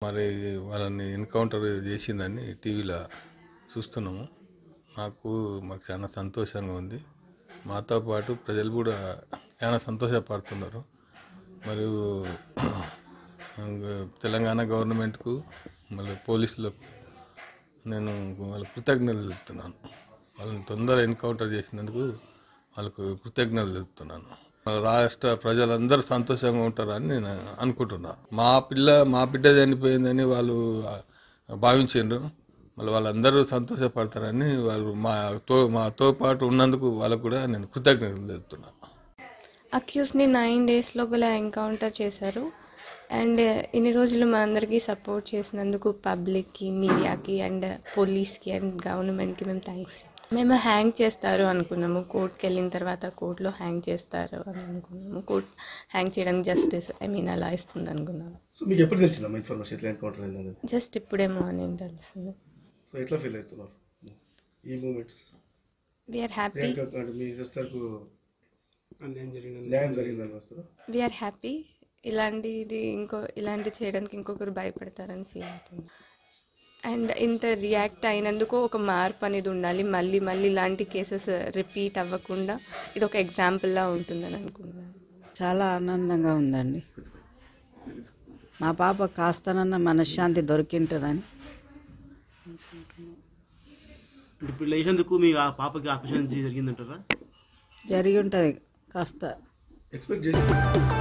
మరి వాళ్ళని ఎన్కౌంటర్ చేసిందని టీవీలో చూస్తున్నాము నాకు మాకు చాలా సంతోషంగా ఉంది మాతో పాటు ప్రజలు కూడా చాలా సంతోషపడుతున్నారు మరియు తెలంగాణ గవర్నమెంట్కు మళ్ళీ పోలీసులకు నేను వాళ్ళ కృతజ్ఞతలు చెప్తున్నాను వాళ్ళని తొందర ఎన్కౌంటర్ చేసినందుకు వాళ్ళకు కృతజ్ఞతలు చెప్తున్నాను మన రాష్ట్ర ప్రజలందరూ సంతోషంగా ఉంటారని నేను అనుకుంటున్నా మా పిల్ల మా బిడ్డ చనిపోయిందని వాళ్ళు భావించిండ్రు మళ్ళీ వాళ్ళందరూ సంతోషపడతారని వాళ్ళు మా తో మాతో పాటు ఉన్నందుకు వాళ్ళకు కూడా నేను కృతజ్ఞతలు చెప్తున్నాను అక్యూస్ని నైన్ డేస్ లోపల ఎన్కౌంటర్ చేశారు అండ్ ఇన్ని రోజులు మా అందరికీ సపోర్ట్ చేసినందుకు పబ్లిక్కి మీడియాకి అండ్ పోలీస్కి అండ్ గవర్నమెంట్కి మేము థ్యాంక్స్ మేము హ్యాంగ్ చేస్తారు అనుకున్నాము కోర్టుకి వెళ్ళిన తర్వాత కోర్టులో హ్యాంగ్ చేస్తారు అని అనుకున్నాము కోర్ట్ హ్యాంగ్ చేయడానికి జస్టిస్ ఐ మీన్ అలా ఇస్తుంది అనుకున్నాము సో మీకు ఎప్పుడు తెలిసిందమ్మా ఇన్ఫర్మేషన్ ఎట్లా ఎన్కౌంటర్ అయింది అనేది జస్ట్ ఇప్పుడేమో అని తెలిసింది సో ఎట్లా ఫీల్ అవుతున్నారు ఈ మూమెంట్స్ వీఆర్ హ్యాపీ ప్రియాంక అంటే మీ సిస్టర్కు న్యాయం జరిగిందని వస్తారు వీఆర్ హ్యాపీ ఇలాంటిది ఇంకో ఇలాంటి చేయడానికి ఇంకొకరు భయపడతారని ఫీల్ అవుతుంది అండ్ ఇంత రియాక్ట్ అయినందుకు ఒక మార్పు అనేది ఉండాలి మళ్ళీ మళ్ళీ ఇలాంటి కేసెస్ రిపీట్ అవ్వకుండా ఇది ఒక ఎగ్జాంపుల్లా ఉంటుందని అనుకున్నాను చాలా ఆనందంగా ఉందండి మా పాప కాస్తనన్న మనశ్శాంతి దొరికింటుందని అంటే ఇప్పుడు లేచేందుకు మీ ఆ పాపకి ఆపరేషన్ జరిగిందంటారా జరిగి ఉంటుంది కాస్త ఎక్స్పెక్ట్ చేసి